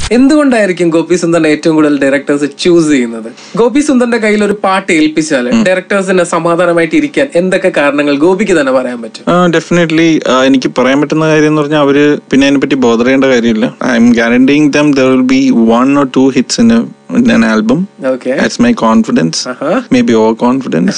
എന്തുകൊണ്ടായിരിക്കും ഗോപി സുന്ദറിനെ ഏറ്റവും കൂടുതൽ ഡയറക്ടേഴ്സ് ചൂസ് ചെയ്യുന്നത് ഗോപി സുന്ദറിന്റെ കയ്യിൽ ഒരു പാട്ട് ഏൽപ്പിച്ചാൽ ഡയറക്ടേഴ്സിന് സമാധാനമായിട്ട് ഇരിക്കാൻ എന്തൊക്കെ കാരണങ്ങൾ ഗോപിക്ക് തന്നെ പറയാൻ പറ്റും ഡെഫിനറ്റ്ലി എനിക്ക് പറയാൻ പറ്റുന്ന കാര്യം എന്ന് പറഞ്ഞാൽ അവര് പിന്നെ അതിനെപ്പറ്റി ബോധർ ചെയ്യേണ്ട കാര്യമില്ല I'm guaranteeing them there will be one or two hits in an album okay that's my confidence maybe over confidence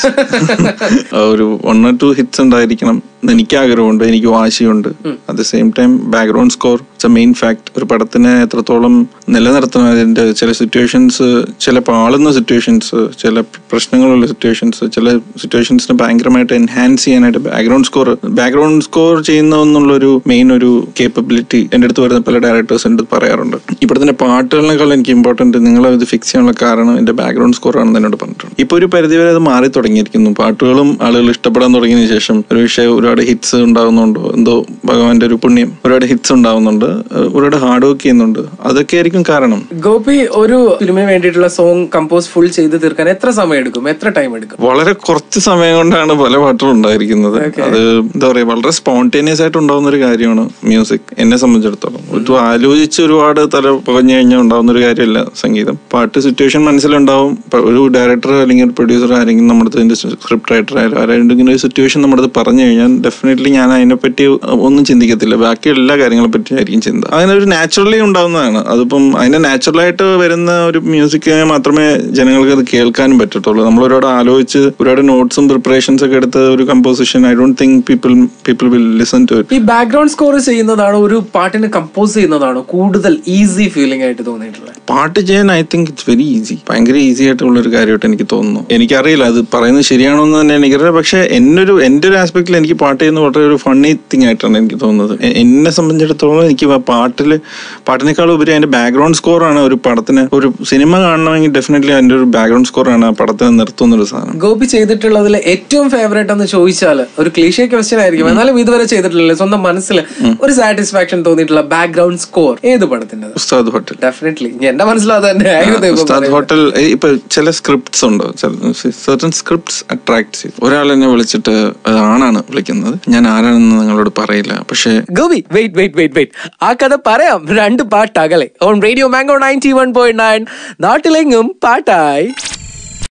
ഒരു വൺ ഓർ ടു ഹിറ്റ്സ് ഉണ്ടായിരിക്കണം എന്ന് എനിക്ക് ആഗ്രഹമുണ്ട് എനിക്ക് വാശിയുണ്ട് at the same time background score it's a main fact ഒരു പടത്തിനെ എത്രത്തോളം നിലനിർത്തണം അതിന്റെ ചില സിറ്റുവേഷൻസ് ചില പാളുന്ന സിറ്റുവേഷൻസ് ചില പ്രശ്നങ്ങളുള്ള സിറ്റുവേഷൻസ് ചില സിറ്റുവേഷൻസിനെ ഭയങ്കരമായിട്ട് എൻഹാൻസ് ചെയ്യാനായിട്ട് ബാക്ക്ഗ്രൗണ്ട് സ്കോർ ബാക്ക്ഗ്രൗണ്ട് സ്കോർ ചെയ്യുന്ന എന്നുള്ളൊരു മെയിൻ ഒരു കേപ്പബിലിറ്റി എൻ്റെ അടുത്ത് വരുന്ന പല ഡയറക്ടേഴ്സ് എൻ്റെ അടുത്ത് പറയാറുണ്ട് ഇപ്പോഴത്തെ പാട്ടുകളിനേക്കാൾ എനിക്ക് ഇമ്പോർട്ടന്റ് നിങ്ങൾ ഇത് ഫിക്സ് ചെയ്യാനുള്ള കാരണം എന്റെ ബാക്ക്ഗ്രൗണ്ട് സ്കോർ ആണെന്ന് എന്നോട് പറഞ്ഞിട്ടുണ്ട് ഇപ്പൊ ഒരു പരിധിവരെ അത് മാറി തുടങ്ങിയിരിക്കുന്നു പാട്ടുകളും ആളുകൾ ഇഷ്ടപ്പെടാൻ തുടങ്ങിയതിനു ശേഷം ഒരു വിഷയം ഒരുപാട് ഹിറ്റ്സ് ഉണ്ടാകുന്നുണ്ടോ എന്തോ ഭഗവാന്റെ ഒരു പുണ്യം ഒരുപാട് ഹിറ്റ്സ് ഉണ്ടാവുന്നുണ്ട് ഏഹ് ഒരുപാട് ഹാർഡ് വർക്ക് ചെയ്യുന്നുണ്ട് അതൊക്കെ ആയിരിക്കും കാരണം ഗോപി ഒരു ഫിലിമിന് വേണ്ടിയിട്ടുള്ള സോങ് കമ്പോസ് ഫുൾ ചെയ്ത് തീർക്കാൻ എത്ര സമയം എടുക്കും എത്ര ടൈം എടുക്കും വളരെ കുറച്ച് സമയം കൊണ്ടാണ് പല പാട്ടുകളും ഉണ്ടായിരിക്കുന്നത് അത് എന്താ പറയാ വളരെ സ്പോണ്ടേനിയസ് ആയിട്ട് ഉണ്ടാവുന്ന ഒരു കാര്യമാണ് മ്യൂസിക് എന്നെ സംബന്ധിച്ചിടത്തോളം ഒരു ആലോചിച്ച് ഒരുപാട് തല പുകഞ്ഞു കഴിഞ്ഞാൽ ഉണ്ടാവുന്ന ഒരു കാര്യമല്ല സംഗീതം പാട്ട് സിറ്റുവേഷൻ മനസ്സിലുണ്ടാവും പ- ഒരു ഡയറക്ടർ അല്ലെങ്കിൽ ഒരു പ്രൊഡ്യൂസർ ആരെങ്കിലും നമ്മുടെ അടുത്ത് സ്ക്രിപ്റ്റ് റൈറ്റർ ആയാലും ആരെങ്കിലും ഒരു സിറ്റുവേഷൻ നമ്മുടെ അടുത്ത് പറഞ്ഞു കഴിഞ്ഞാൽ ഡെഫിനറ്റ്ലി ഞാൻ അതിനെപ്പറ്റി ഒന്നും ചിന്തിക്കത്തില്ല ബാക്കി എല്ലാ കാര്യങ്ങളെ പറ്റി ആയിരിക്കും ചിന്ത അങ്ങനെ ഒരു നാച്ചുറലി ഉണ്ടാവുന്നതാണ് അതിപ്പം അതിന്റെ നാച്ചുറലായിട്ട് വരുന്ന ഒരു മ്യൂസിക് മാത്രമേ ജനങ്ങൾക്ക് അത് കേൾക്കാനും പറ്റത്തുള്ളൂ നമ്മൾ ഒരുപാട് ആലോചിച്ച് ഒരുപാട് നോട്ട്സും പ്രിപ്പറേഷൻസ് ഒക്കെ എടുത്ത് ഒരു composition I don't think people people will listen to ഈ ബാക്ക്ഗ്രൗണ്ട് സ്കോർ ചെയ്യുന്നതാണോ ഒരു പാട്ടിന് കമ്പോസ് ചെയ്യുന്നതാണോ കൂടുതൽ ഈസി ഫീലിംഗ് ആയിട്ട് തോന്നിയിട്ടുള്ളത് പാട്ട് ചെയ്യാൻ I think it's very easy ഭയങ്കര ഈസി ആയിട്ടുള്ള ഒരു കാര്യമായിട്ട് എനിക്ക് തോന്നുന്നു എനിക്കറിയില്ല അത് പറയുന്നത് ശരിയാണോ എന്ന് തന്നെ എനിക്കറിയില്ല പക്ഷെ എന്നൊരു എൻ്റെ ഒരു ആസ്പെക്റ്റിൽ എനിക്ക് പാട്ട് ചെയ്യുന്ന വളരെ ഒരു ഫണ്ണി തിങ് ആയിട്ടാണ് എനിക്ക് തോന്നുന്നത് എ- എന്നെ സംബന്ധിച്ചിടത്തോളം എനിക്ക് പാട്ടിൽ പാട്ടിനേക്കാൾ ഉപരി അതിന്റെ ബാക്ക്ഗ്രൗണ്ട് സ്കോറാണ് ഒരു പടത്തിന് ഒരു സിനിമ കാണണമെങ്കിൽ ഡെഫിനറ്റ്ലി അതിന്റെ ഒരു ബാക്ക്ഗ്രൗണ്ട് സ്കോറാണ് ആ പടത്തിനെ നിർത്തുന്ന ഒരു സാധനം ഗോപി ചെയ്തിട്ടുള്ളതിൽ ഏറ്റവും ഫേവറേറ്റ് എന്ന് ചോദിച്ചാൽ ഒരു ക്ലീഷേ ക്വസ്റ്റ്യൻ ആയിരിക്കും എന്നാലും ഇതുവരെ ചെയ്തിട്ടില്ലല്ലേ സ്വന്തം മനസ്സിൽ ഒരു സാറ്റിസ്ഫാക്ഷൻ തോന്നിയിട്ടുള്ള ബാക്ക്ഗ്രൗണ്ട് സ്കോർ ഏത് പടത്തിന്റെ ഉസ്താദ് ഹോട്ടൽ ഡെഫിനറ്റ്ലി എന്റെ മനസ്സിൽ അത് തന്നെ ആയിരുന്നു ഇപ്പൊ ഉസ്താദ് ഹോട്ടൽ ഏ, ഇപ്പൊ ചില സ്ക്രിപ്റ്റ്സ് ഉണ്ട് സർട്ടൻ സ്ക്രിപ്റ്റ്സ് അട്രാക്ട് ചെയ്യും ഒരാൾ എന്നെ വിളിച്ചിട്ട് അത് ആണാണ് വിളിക്കുന്നത് ഞാൻ ആരാണെന്ന് നിങ്ങളോട് പറയില്ല പക്ഷെ Gopi wait wait wait wait ആ കഥ പറയാം രണ്ട് പാട്ട് അകലെ on Radio Mango ninety one point nine നാട്ടിലെങ്ങും പാട്ടായി